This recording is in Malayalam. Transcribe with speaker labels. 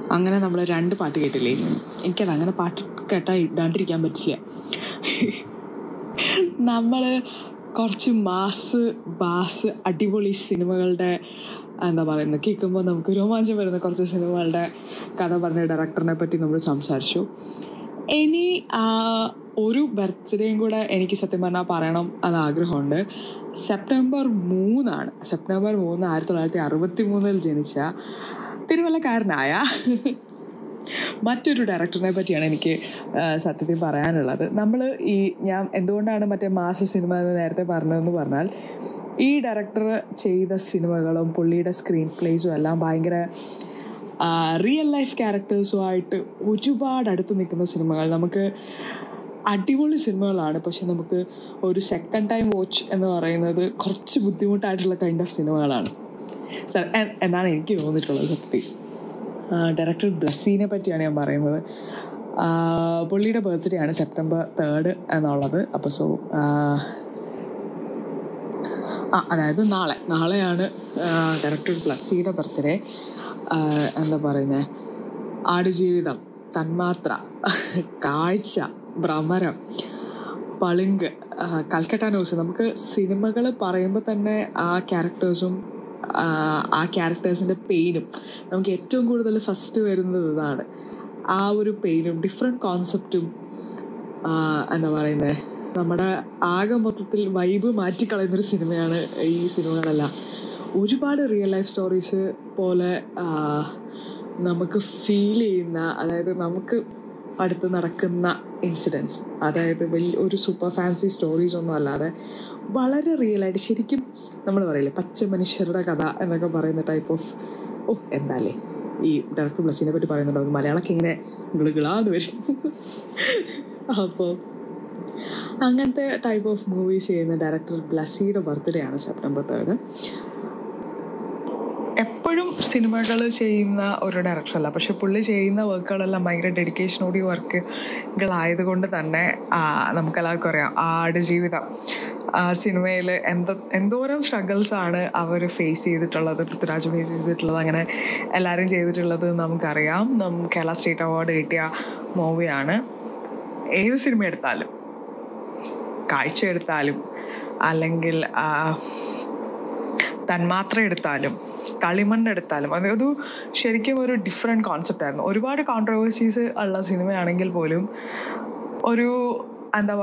Speaker 1: അങ്ങനെ നമ്മൾ രണ്ട് പാട്ട് കേട്ടില്ലേ എനിക്കത് അങ്ങനെ പാട്ട് കേട്ടാൽ ഇടാണ്ടിരിക്കാൻ പറ്റില്ല നമ്മൾ കുറച്ച് മാസ് ബാസ് അടിപൊളി സിനിമകളുടെ എന്താ പറയുന്നത് കേൾക്കുമ്പോൾ നമുക്ക് രോമാഞ്ചം വരുന്ന കുറച്ച് സിനിമകളുടെ കഥ പറഞ്ഞ ഡയറക്ടറിനെ പറ്റി നമ്മൾ സംസാരിച്ചു ഇനി ആ ഒരു ബർത്ത്ഡേയും കൂടെ എനിക്ക് സത്യം പറഞ്ഞാൽ പറയണം എന്ന് ആഗ്രഹമുണ്ട് സെപ്റ്റംബർ മൂന്നാണ് സെപ്റ്റംബർ മൂന്ന് ആയിരത്തി തൊള്ളായിരത്തി അറുപത്തി മൂന്നിൽ ജനിച്ച തിരുവല്ലക്കാരനായ മറ്റൊരു ഡയറക്ടറിനെ പറ്റിയാണ് എനിക്ക് ആ, സത്യത്തിൽ പറയാനുള്ളത് നമ്മൾ ഈ ഞാൻ എന്തുകൊണ്ടാണ് മറ്റേ മാസ സിനിമ എന്ന് നേരത്തെ പറഞ്ഞതെന്ന് പറഞ്ഞാൽ ഈ ഡയറക്ടർ ചെയ്ത സിനിമകളും പുള്ളിയുടെ സ്ക്രീൻ പ്ലേസും എല്ലാം ഭയങ്കര റിയൽ ലൈഫ് ക്യാരക്ടേഴ്സുമായിട്ട് ഒരുപാട് അടുത്ത് നിൽക്കുന്ന സിനിമകൾ നമുക്ക് അടിപൊളി സിനിമകളാണ് പക്ഷെ നമുക്ക് ഒരു സെക്കൻഡ് ടൈം വാച്ച് എന്ന് പറയുന്നത് കുറച്ച് ബുദ്ധിമുട്ടായിട്ടുള്ള കൈൻഡ് ഓഫ് സിനിമകളാണ് സ- എ- എന്നാണ് എനിക്ക് തോന്നിയിട്ടുള്ളത് സത്യത്തിൽ ഡയറക്ടർ ബ്ലസ്സിനെ പറ്റിയാണ് ഞാൻ പറയുന്നത് ആ, പുള്ളിയുടെ ബർത്ത്ഡേ ആണ് സെപ്റ്റംബർ തേർഡ് എന്നുള്ളത് അപ്പോൾ സോ ആ അതായത് നാളെ നാളെയാണ് ഡയറക്ടർ ബ്ലസ്സിയുടെ ബർത്ത്ഡേ എന്താ പറയുന്നത് ആടുജീവിതം തന്മാത്ര കാഴ്ച ഭ്രമരം പളിങ്ക് ആ, കൽക്കട്ട ന്യൂസ് നമുക്ക് സിനിമകൾ പറയുമ്പോൾ തന്നെ ആ ക്യാരക്ടേഴ്സും ആ ക്യാരക്ടേഴ്സിൻ്റെ പെയിനും നമുക്ക് ഏറ്റവും കൂടുതൽ ഫസ്റ്റ് വരുന്നത് ഇതാണ് ആ ഒരു പെയിനും ഡിഫറെൻറ്റ് കോൺസെപ്റ്റും എന്താ പറയുന്നത് നമ്മുടെ ആകെ മൊത്തത്തിൽ വൈബ് മാറ്റിക്കളയുന്നൊരു സിനിമയാണ് ഈ സിനിമകളെല്ലാം ഒരുപാട് റിയൽ ലൈഫ് സ്റ്റോറീസ് പോലെ ആ, നമുക്ക് ഫീൽ ചെയ്യുന്ന അതായത് നമുക്ക് അടുത്ത് നടക്കുന്ന ഇൻസിഡൻസ് അതായത് വലിയ ഒരു സൂപ്പർ ഫാൻസി സ്റ്റോറീസ് ഒന്നും അല്ലാതെ വളരെ റിയലായിട്ട് ശരിക്കും നമ്മൾ പറയില്ലേ പച്ച മനുഷ്യരുടെ കഥ എന്നൊക്കെ പറയുന്ന ടൈപ്പ് ഓഫ് ഓ എന്താല്ലേ ഈ ഡയറക്ടർ ബ്ലസ്സിനെ പറ്റി പറയുന്നുണ്ടോ അത് മലയാളമൊക്കെ ഇങ്ങനെ ഗിളുകളാന്ന് വരും അപ്പോൾ അങ്ങനത്തെ ടൈപ്പ് ഓഫ് മൂവീസ് ചെയ്യുന്ന ഡയറക്ടർ ബ്ലസ്സിയുടെ ബർത്ത്ഡേ ആണ് സെപ്റ്റംബർ തേർഡ് എപ്പോഴും സിനിമകൾ ചെയ്യുന്ന ഒരു ഡയറക്ടർ അല്ല പക്ഷെ പുള്ളി ചെയ്യുന്ന വർക്കുകളെല്ലാം ഭയങ്കര ഡെഡിക്കേഷനോടി വർക്കുകളായതുകൊണ്ട് തന്നെ ആ, നമുക്കെല്ലാവർക്കും അറിയാം ആട് ജീവിതം ആ സിനിമയിൽ എന്ത എന്തോരം സ്ട്രഗിൾസ് ആണ് അവർ ഫേസ് ചെയ്തിട്ടുള്ളത് പൃഥ്വിരാജ് ഫേസ് ചെയ്തിട്ടുള്ളത് അങ്ങനെ എല്ലാവരും ചെയ്തിട്ടുള്ളത് നമുക്കറിയാം നം കേരള സ്റ്റേറ്റ് അവാർഡ് കിട്ടിയ മൂവിയാണ് ഏത് സിനിമ എടുത്താലും കാഴ്ച എടുത്താലും അല്ലെങ്കിൽ ആ, തന്മാത്ര എടുത്താലും കളിമണ്ണ് എടുത്താലും അത് ഒരു ശരിക്കും ഒരു ഡിഫറെൻറ്റ് കോൺസെപ്റ്റ് ആയിരുന്നു ഒരുപാട് കോൺട്രവേഴ്സീസ് ഉള്ള സിനിമയാണെങ്കിൽ പോലും ഒരു എന്താ